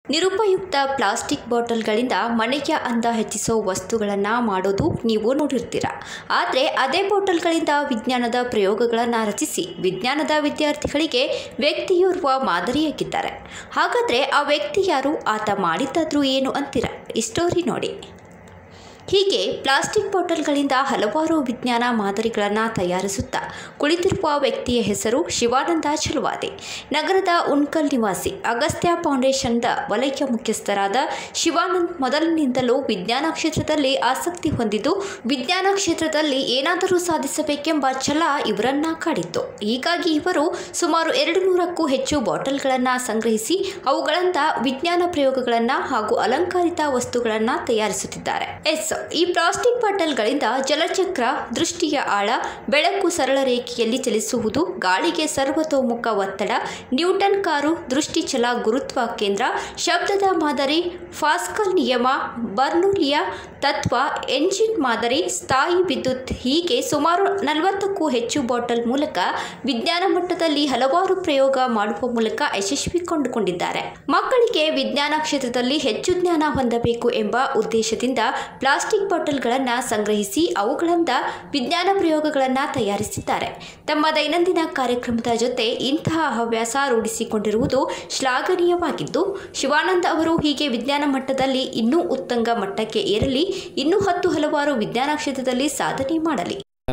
ನಿರುಪಯುಕ್ತ ಪ್ಲಾಸ್ಟಿಕ್ ಬಾಟಲ್ಗಳಿಂದ ಮನೆಯ ಅಂದ ಹೆಚ್ಚಿಸೋ ವಸ್ತುಗಳನ್ನು ಮಾಡೋದು ನೀವು ನೋಡಿರ್ತೀರ ಆದರೆ ಅದೇ ಬಾಟಲ್ಗಳಿಂದ ವಿಜ್ಞಾನದ ಪ್ರಯೋಗಗಳನ್ನು ರಚಿಸಿ ವಿಜ್ಞಾನದ ವಿದ್ಯಾರ್ಥಿಗಳಿಗೆ ವ್ಯಕ್ತಿಯೋರ್ವ ಮಾದರಿಯಾಗಿದ್ದಾರೆ ಹಾಗಾದರೆ ಆ ವ್ಯಕ್ತಿ ಯಾರು ಆತ ಮಾಡಿದ್ದಾದ್ರೂ ಏನು ಅಂತೀರ ಈ ಸ್ಟೋರಿ ನೋಡಿ ಹೀಗೆ ಪ್ಲಾಸ್ಟಿಕ್ ಬಾಟಲ್ಗಳಿಂದ ಹಲವಾರು ವಿಜ್ಞಾನ ಮಾದರಿಗಳನ್ನು ತಯಾರಿಸುತ್ತಾ ಕುಳಿತಿರುವ ವ್ಯಕ್ತಿಯ ಹೆಸರು ಶಿವಾನಂದ ಚಲುವಾದೆ ನಗರದ ಉಣ್ಕಲ್ ನಿವಾಸಿ ಅಗಸ್ತ್ಯ ಫೌಂಡೇಶನ್ದ ವಲಯ ಮುಖ್ಯಸ್ಥರಾದ ಶಿವಾನಂದ್ ಮೊದಲಿನಿಂದಲೂ ವಿಜ್ಞಾನ ಕ್ಷೇತ್ರದಲ್ಲಿ ಆಸಕ್ತಿ ಹೊಂದಿದ್ದು ವಿಜ್ಞಾನ ಕ್ಷೇತ್ರದಲ್ಲಿ ಏನಾದರೂ ಸಾಧಿಸಬೇಕೆಂಬ ಛಲ ಇವರನ್ನ ಕಾಡಿತ್ತು ಹೀಗಾಗಿ ಇವರು ಸುಮಾರು ಎರಡು ನೂರಕ್ಕೂ ಹೆಚ್ಚು ಬಾಟಲ್ಗಳನ್ನು ಸಂಗ್ರಹಿಸಿ ಅವುಗಳಿಂದ ವಿಜ್ಞಾನ ಪ್ರಯೋಗಗಳನ್ನು ಹಾಗೂ ಅಲಂಕಾರಿತ ವಸ್ತುಗಳನ್ನು ತಯಾರಿಸುತ್ತಿದ್ದಾರೆ ಎಸ್ ಈ ಪ್ಲಾಸ್ಟಿಕ್ ಬಾಟಲ್ಗಳಿಂದ ಜಲಚಕ್ರ ದೃಷ್ಟಿಯ ಆಳ ಬೆಳಕು ಸರಳ ರೇಖೆಯಲ್ಲಿ ಚಲಿಸುವುದು ಗಾಳಿಗೆ ಸರ್ವತೋಮುಖ ಒತ್ತಡ ನ್ಯೂಟನ್ ಕಾರು ದೃಷ್ಟಿಚಲ ಗುರುತ್ವ ಕೇಂದ್ರ ಶಬ್ದದ ಮಾದರಿ ಫಾಸ್ಕಲ್ ನಿಯಮ ಬರ್ನೂಲಿಯ ತತ್ವ ಎಂಜಿನ್ ಮಾದರಿ ಸ್ಥಾಯಿ ವಿದ್ಯುತ್ ಹೀಗೆ ಸುಮಾರು ನಲವತ್ತಕ್ಕೂ ಹೆಚ್ಚು ಬಾಟಲ್ ಮೂಲಕ ವಿಜ್ಞಾನ ಮಟ್ಟದಲ್ಲಿ ಹಲವಾರು ಪ್ರಯೋಗ ಮಾಡುವ ಮೂಲಕ ಯಶಸ್ವಿ ಕೊಂಡುಕೊಂಡಿದ್ದಾರೆ ಮಕ್ಕಳಿಗೆ ವಿಜ್ಞಾನ ಕ್ಷೇತ್ರದಲ್ಲಿ ಹೆಚ್ಚು ಜ್ಞಾನ ಹೊಂದಬೇಕು ಎಂಬ ಉದ್ದೇಶದಿಂದ ಪ್ಲಾಸ್ಟಿಕ್ ಬಾಟಲ್ಗಳನ್ನು ಸಂಗ್ರಹಿಸಿ ಅವುಗಳಿಂದ ವಿಜ್ಞಾನ ಪ್ರಯೋಗಗಳನ್ನು ತಯಾರಿಸಿದ್ದಾರೆ ತಮ್ಮ ದೈನಂದಿನ ಕಾರ್ಯಕ್ರಮದ ಜೊತೆ ಇಂತಹ ಹವ್ಯಾಸ ರೂಢಿಸಿಕೊಂಡಿರುವುದು ಶ್ಲಾಘನೀಯವಾಗಿದ್ದು ಶಿವಾನಂದ್ ಅವರು ಹೀಗೆ ವಿಜ್ಞಾನ ಮಟ್ಟದಲ್ಲಿ ಇನ್ನೂ ಉತ್ತುಂಗ ಮಟ್ಟಕ್ಕೆ ಏರಲಿ ಇನ್ನೂ ಹತ್ತು ಹಲವಾರು ವಿಜ್ಞಾನ ಕ್ಷೇತ್ರದಲ್ಲಿ ಸಾಧನೆ ಮಾಡಲಿ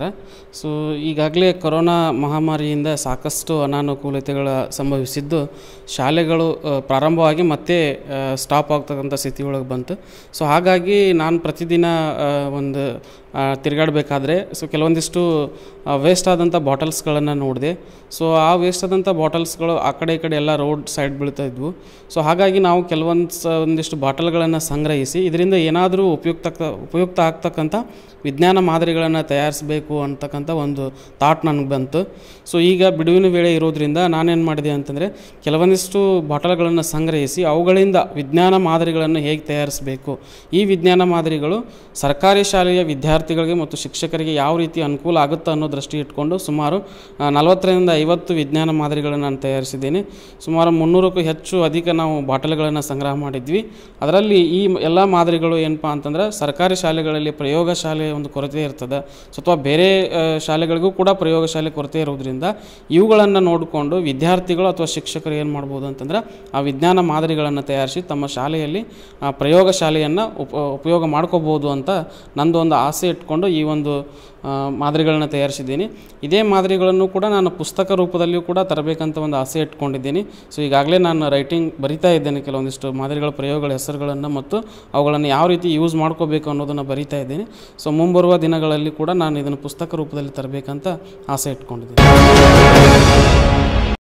ಸೊ ಈಗಾಗಲೇ ಕೊರೋನಾ ಮಹಾಮಾರಿಯಿಂದ ಸಾಕಷ್ಟು ಅನಾನುಕೂಲತೆಗಳ ಸಂಭವಿಸಿದ್ದು ಶಾಲೆಗಳು ಆ, ಪ್ರಾರಂಭವಾಗಿ ಮತ್ತೆ ಸ್ಟಾಪ್ ಆಗ್ತಕ್ಕಂಥ ಸ್ಥಿತಿ ಒಳಗೆ ಬಂತು ಸೊ ಹಾಗಾಗಿ ನಾನು ಪ್ರತಿದಿನ ಆ, ಒಂದು ಆ, ತಿರುಗಾಡಬೇಕಾದ್ರೆ ಸೊ ಕೆಲವೊಂದಿಷ್ಟು ವೇಸ್ಟ್ ಆದಂಥ ಬಾಟಲ್ಸ್ಗಳನ್ನು ನೋಡಿದೆ ಸೊ ಆ ವೇಸ್ಟ್ ಆದಂಥ ಬಾಟಲ್ಸ್ಗಳು ಆ ಕಡೆ ಈ ಕಡೆ ಎಲ್ಲ ರೋಡ್ ಸೈಡ್ ಬೀಳ್ತಾ ಇದ್ವು ಸೊ ಹಾಗಾಗಿ ನಾವು ಕೆಲವೊಂದು ಸ ಒಂದಿಷ್ಟು ಬಾಟಲ್ಗಳನ್ನು ಸಂಗ್ರಹಿಸಿ ಇದರಿಂದ ಏನಾದರೂ ಉಪಯುಕ್ತ ಉಪಯುಕ್ತ ಆಗ್ತಕ್ಕಂಥ ವಿಜ್ಞಾನ ಮಾದರಿಗಳನ್ನು ತಯಾರಿಸಬೇಕು ಅಂತಕ್ಕಂಥ ಒಂದು ಥಾಟ್ ನನಗೆ ಬಂತು ಸೊ ಈಗ ಬಿಡುವಿನ ವೇಳೆ ಇರೋದ್ರಿಂದ ನಾನೇನು ಮಾಡಿದೆ ಅಂತಂದರೆ ಕೆಲವೊಂದಿಷ್ಟು ಬಾಟಲ್ಗಳನ್ನು ಸಂಗ್ರಹಿಸಿ ಅವುಗಳಿಂದ ವಿಜ್ಞಾನ ಮಾದರಿಗಳನ್ನು ಹೇಗೆ ತಯಾರಿಸಬೇಕು ಈ ವಿಜ್ಞಾನ ಮಾದರಿಗಳು ಸರ್ಕಾರಿ ಶಾಲೆಯ ವಿದ್ಯಾರ್ಥಿಗಳಿಗೆ ಮತ್ತು ಶಿಕ್ಷಕರಿಗೆ ಯಾವ ರೀತಿ ಅನುಕೂಲ ಆಗುತ್ತೋ ಅನ್ನೋ ದೃಷ್ಟಿ ಇಟ್ಕೊಂಡು ಸುಮಾರು ಆ, ನಲವತ್ತರಿಂದ ಐವತ್ತು ವಿಜ್ಞಾನ ಮಾದರಿಗಳನ್ನು ನಾನು ತಯಾರಿಸಿದ್ದೇನೆ ಸುಮಾರು ಮುನ್ನೂರಕ್ಕೂ ಹೆಚ್ಚು ಅಧಿಕ ನಾವು ಬಾಟಲ್ಗಳನ್ನು ಸಂಗ್ರಹ ಮಾಡಿದ್ವಿ ಅದರಲ್ಲಿ ಈ ಎಲ್ಲ ಮಾದರಿಗಳು ಏನಪ್ಪ ಅಂತಂದ್ರೆ ಸರ್ಕಾರಿ ಶಾಲೆಗಳಲ್ಲಿ ಪ್ರಯೋಗ ಶಾಲೆ ಒಂದು ಕೊರತೆ ಇರ್ತದೆ ಸೊ ಅಥವಾ ಬೇರೆ ಆ, ಶಾಲೆಗಳಿಗೂ ಕೂಡ ಪ್ರಯೋಗಶಾಲೆ ಕೊರತೆ ಇರೋದ್ರಿಂದ ಇವುಗಳನ್ನು ನೋಡಿಕೊಂಡು ವಿದ್ಯಾರ್ಥಿಗಳು ಅಥವಾ ಶಿಕ್ಷಕರು ಏನು ಮಾಡ್ಬೋದು ಅಂತಂದ್ರೆ ಆ ವಿಜ್ಞಾನ ಮಾದರಿಗಳನ್ನು ತಯಾರಿಸಿ ತಮ್ಮ ಶಾಲೆಯಲ್ಲಿ ಆ ಪ್ರಯೋಗ ಶಾಲೆಯನ್ನು ಉಪ ಉಪಯೋಗ ಮಾಡ್ಕೋಬೋದು ಅಂತ ನಂದು ಒಂದು ಆಸೆ ಇಟ್ಕೊಂಡು ಈ ಒಂದು ಆ, ಮಾದರಿಗಳನ್ನ ತಯಾರಿಸಿದ್ದೀನಿ ಇದೇ ಮಾದರಿಗಳನ್ನು ಕೂಡ ನಾನು ಪುಸ್ತಕ ರೂಪದಲ್ಲಿಯೂ ಕೂಡ ತರಬೇಕಂತ ಒಂದು ಆಸೆ ಇಟ್ಕೊಂಡಿದ್ದೀನಿ ಸೊ ಈಗಾಗಲೇ ನಾನು ರೈಟಿಂಗ್ ಬರಿತಾ ಇದ್ದೇನೆ ಕೆಲವೊಂದಿಷ್ಟು ಮಾದರಿಗಳ ಪ್ರಯೋಗಗಳ ಹೆಸರುಗಳನ್ನು ಮತ್ತು ಅವುಗಳನ್ನು ಯಾವ ರೀತಿ ಯೂಸ್ ಮಾಡ್ಕೋಬೇಕು ಅನ್ನೋದನ್ನು ಬರಿತಾ ಇದ್ದೀನಿ ಸೊ ಮುಂಬರುವ ದಿನಗಳಲ್ಲಿ ಕೂಡ ನಾನು ಇದನ್ನು ಪುಸ್ತಕ ರೂಪದಲ್ಲಿ ತರಬೇಕಂತ ಆಸೆ ಇಟ್ಕೊಂಡಿದ್ದೀನಿ